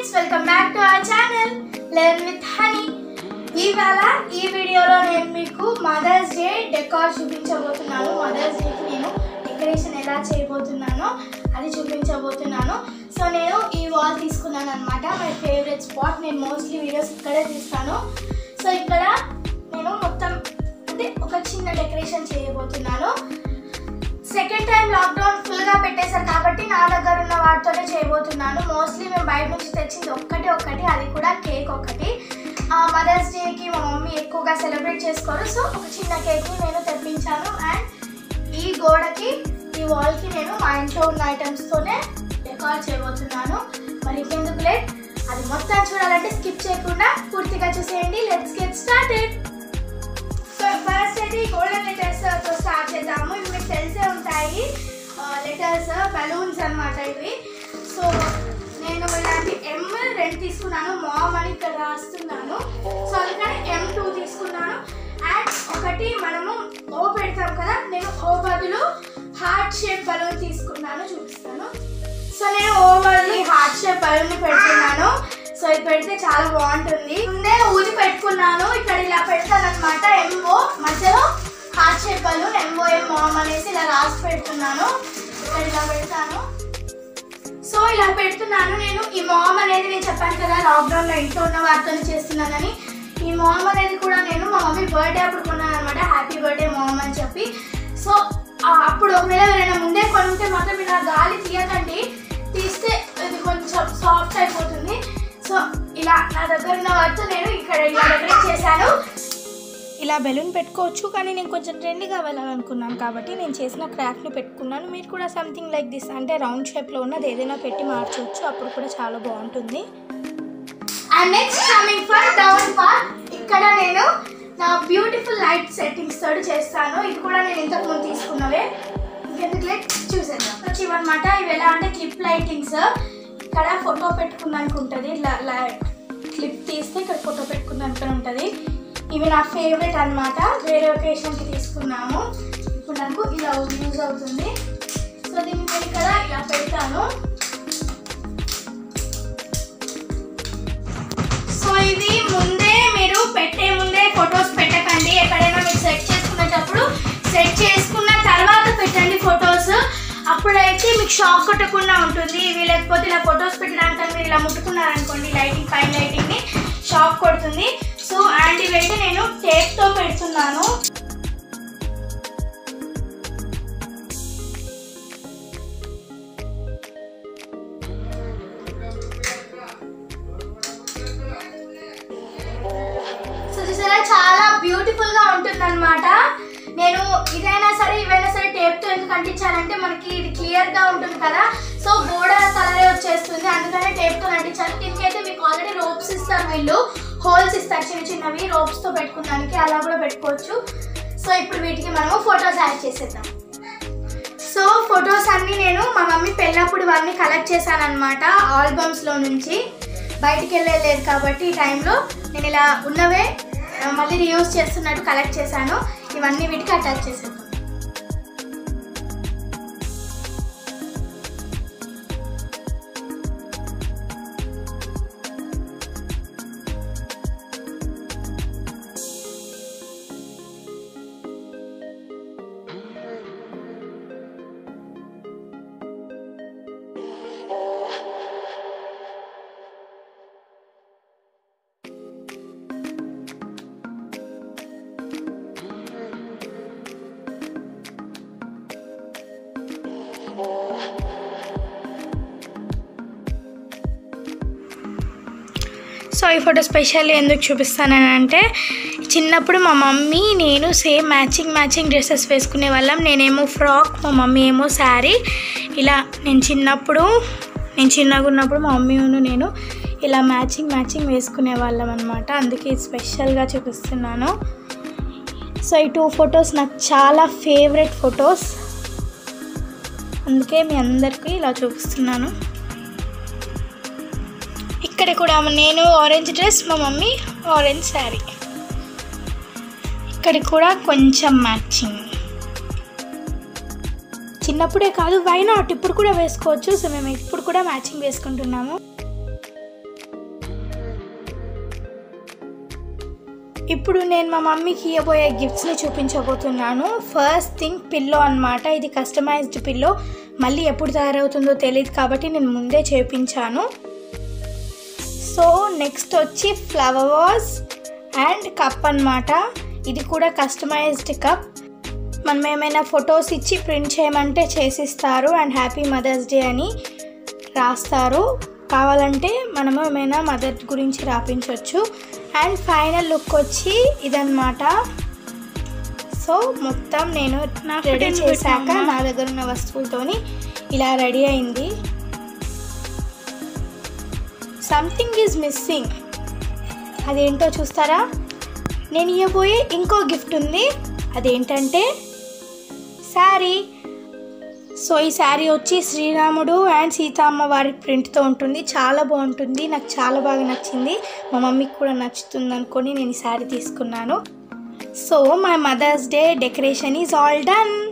Friends welcome back to our channel learn with Honey ఇవాళ ఈ వీడియోలో నేను మీకు మదర్స్ డే డెకార్ చూపించబోతున్నాను మదర్స్ డేకి నేను డెకరేషన్ ఎలా చేయబోతున్నానో అది చూపించబోతున్నాను సో నేను ఈ వాల్ తీసుకున్నాను అనమాట మై ఫేవరెట్ స్పాట్ నేను మోస్ట్లీ వీడియోస్ ఇక్కడే తీస్తాను సో ఇక్కడ నేను మొత్తం అంటే ఒక చిన్న డెకరేషన్ చేయబోతున్నాను సెకండ్ టైం లాక్డౌన్ ఫుల్గా పెట్టేశారు కాబట్టి నా దగ్గర ఉన్న వాటితోనే చేయబోతున్నాను మోస్ట్లీ మేము బయట నుంచి తెచ్చింది ఒక్కటి ఒక్కటి అది కూడా కేక్ ఒకటి మదర్స్ డేకి మా మమ్మీ ఎక్కువగా సెలబ్రేట్ చేసుకోరు సో ఒక చిన్న కేక్ని నేను తెప్పించాను అండ్ ఈ గోడకి ఈ వాల్కి నేను మా ఇంట్లో ఉన్న ఐటమ్స్తోనే డెకార్ చేయబోతున్నాను మరి ఇంకెందుకు లేట్ అది మొత్తం చూడాలంటే స్కిప్ చేయకుండా పూర్తిగా చూసేయండి let's get started so first అయితే ఈ గోల్డెన్ లెటర్స్ తో స్టార్ట్ చేద్దాము ఇవి మీకు తెలిసే ఉంటాయి లెటర్స్ బలూన్స్ అన్నమాట ఇవి సో నేను ఇలాంటి ఎం రెండు తీసుకున్నాను మామ్ అని ఇక్కడ రాస్తున్నాను సో అందుకని ఎం టూ తీసుకున్నాను అండ్ ఒకటి మనము ఓ పెడతాం కదా నేను ఓ బదులు హార్ట్ షేప్ బలూన్ తీసుకున్నాను చూపిస్తాను సో నేను ఓ బదులు హార్ట్ షేప్ బలూన్ పెడుతున్నాను సో ఇది పెడితే చాలా బాగుంటుంది ముందే ఊది పెట్టుకున్నాను ఇక్కడ ఇలా పెడతాను అనమాట ఎంఓ మధ్యలో heart shape balloon M O M mom అనేసి ఇలా రాసి పెడుతున్నాను ఇక్కడ ఇలా పెడతాను సో ఇలా పెడుతున్నాను నేను ఈ మామ్ అనేది నేను చెప్పాను కదా లాక్డౌన్ లో ఇంట్లో ఉన్న వారితో చేస్తున్నానని ఈ మామ్ అనేది కూడా నేను మా మమ్మీ బర్త్డే అప్పుడు కొన్నాను అనమాట హ్యాపీ బర్త్డే మామ్ అని చెప్పి సో ఆ, అప్పుడు ఒకవేళ ఎవరైనా ముందే కొనుంటే మాత్రం ఇలా గాలి తీయకండి తీస్తే ఇది కొంచెం సాఫ్ట్ అయిపోతుంది సో ఇలా నా దగ్గర ఉన్న వాటితో నేను ఇక్కడ ఇలా డెకరేట్ చేశాను ఇలా బెలూన్ పెట్టుకోవచ్చు కానీ నేను కొంచెం ట్రెండ్గా వెళ్ళాలనుకున్నాను కాబట్టి నేను చేసిన క్రాఫ్ట్ని పెట్టుకున్నాను మీరు కూడా సంథింగ్ లైక్ దిస్ అంటే రౌండ్ షేప్లో ఉన్నది ఏదైనా పెట్టి మార్చవచ్చు అప్పుడు కూడా చాలా బాగుంటుంది and next coming for down part ఇక్కడ నేను నా బ్యూటిఫుల్ లైట్ సెట్టింగ్స్ తోటి చేస్తాను ఇది కూడా నేను ఇంతకు ముందు తీసుకున్నవే ఇంకెందుకు లైట్ చూసేద్దాం వచ్చి ఇవన్నమాట ఇవి ఎలా అంటే క్లిప్ లైటింగ్స్ ఇక్కడ ఫోటో పెట్టుకున్నానికి ఉంటుంది ఇలా క్లిప్ తీస్తే ఇక్కడ ఫోటో పెట్టుకున్నానికి ఉంటుంది ఇవి నా ఫేవరెట్ అన్నమాట వేరే ఒకేషన్కి తీసుకున్నాము ఇప్పుడు నాకు ఇలా యూజ్ అవుతుంది సో దీన్ని నేను ఇక్కడ ఇలా పెడతాను సో ఇది ముందే మీరు పెట్టే ముందే ఫొటోస్ పెట్టకండి ఎక్కడైనా మీరు సెట్ చేసుకునేటప్పుడు సెట్ చేసుకున్న తర్వాత పెట్టండి ఫొటోస్ అప్పుడైతే మీకు షాక్ కొట్టకుండా ఉంటుంది ఇవి లేకపోతే ఇలా ఫొటోస్ పెట్టడానికి మీరు ఇలా ముట్టుకున్నారనుకోండి లైటింగ్ పైన లైటింగ్ని షాక్ కొడుతుంది సో అండ్ ఇవైతే నేను టేప్తో పెడుతున్నాను సో చూసారా చాలా బ్యూటిఫుల్ గా ఉంటుంది అనమాట నేను ఇదైనా సరే ఇవైనా సరే టేప్ తో ఎందుకు అంటించానంటే మనకి ఇది క్లియర్ గా ఉంటుంది కదా సో గోడ కలరే వచ్చేస్తుంది అందుకనే టేప్ తో అంటించాను దీనికైతే మీకు ఆల్రెడీ రోప్స్ ఇస్తారు వీళ్ళు హోల్స్ ఇస్తారు చిన్న చిన్నవి రోప్స్ తో పెట్టుకోవడానికి అలా కూడా పెట్టుకోవచ్చు సో ఇప్పుడు వీటికి మనము ఫొటోస్ యాడ్ చేసేద్దాం సో ఫొటోస్ అన్ని నేను మా మమ్మీ పెళ్ళప్పుడు ఇవన్నీ కలెక్ట్ చేశాను అనమాట ఆల్బమ్స్లో నుంచి బయటికి వెళ్ళలేదు కాబట్టి ఈ టైంలో నేను ఇలా ఉన్నవే ఆ, మళ్ళీ రీయూజ్ చేస్తున్నట్టు కలెక్ట్ చేశాను ఇవన్నీ వీటికి అటాచ్ చేశాను సో ఈ ఫోటో స్పెషల్ ఎందుకు చూపిస్తానని అంటే చిన్నప్పుడు మా మమ్మీ నేను సేమ్ మ్యాచింగ్ మ్యాచింగ్ డ్రెస్సెస్ వేసుకునే వాళ్ళం నేనేమో ఫ్రాక్ మా మమ్మీ ఏమో శారీ ఇలా నేను చిన్నప్పుడు నేను చిన్నగా ఉన్నప్పుడు మా మమ్మీను నేను ఇలా మ్యాచింగ్ మ్యాచింగ్ వేసుకునే వాళ్ళం అనమాట అందుకే ఇది స్పెషల్గా చూపిస్తున్నాను సో ఈ టూ ఫొటోస్ నాకు చాలా ఫేవరెట్ ఫొటోస్ అందుకే మీ అందరికీ ఇలా చూపిస్తున్నాను ఇక్కడ కూడా నేను ఆరెంజ్ డ్రెస్ మా మమ్మీ ఆరెంజ్ శారీ ఇక్కడ కూడా కొంచెం మ్యాచింగ్ చిన్నప్పుడే కాదు వై నాట్ ఇప్పుడు కూడా వేసుకోవచ్చు సో మేము ఇప్పుడు కూడా మ్యాచింగ్ వేసుకుంటున్నాము ఇప్పుడు నేను మా మమ్మీకి ఇవ్వబోయే గిఫ్ట్స్ని చూపించబోతున్నాను ఫస్ట్ థింగ్ పిల్లో అన్నమాట ఇది కస్టమైజ్డ్ పిల్లో మళ్ళీ ఎప్పుడు తయారవుతుందో తెలియదు కాబట్టి నేను ముందే చేపించాను సో నెక్స్ట్ వచ్చి ఫ్లవర్ వాజ్ అండ్ కప్ అన్నమాట ఇది కూడా కస్టమైజ్డ్ కప్ మనం ఏమైనా ఫొటోస్ ఇచ్చి ప్రింట్ చేయమంటే చేసిస్తారు అండ్ హ్యాపీ మదర్స్ డే అని రాస్తారు కావాలంటే మనము ఏమైనా మదర్ గురించి రాపించవచ్చు అండ్ ఫైనల్ లుక్ వచ్చి ఇదన్నమాట సో మొత్తం నేను నా రెడీ ఫోటోని చేశాక పెట్టమ్మా. నా దగ్గర ఉన్న వస్తువులతోని ఇలా రెడీ అయింది సంథింగ్ ఈజ్ మిస్సింగ్ అదేంటో చూస్తారా నేను ఇవ్వబోయే ఇంకో గిఫ్ట్ ఉంది అదేంటంటే శారీ సో ఈ శారీ వచ్చి శ్రీరాముడు అండ్ సీతమ్మ వారి ప్రింట్తో ఉంటుంది చాలా బాగుంటుంది నాకు చాలా బాగా నచ్చింది మా మమ్మీకి కూడా నచ్చుతుంది అనుకొని నేను ఈ శారీ తీసుకున్నాను so my Mother's Day decoration is all done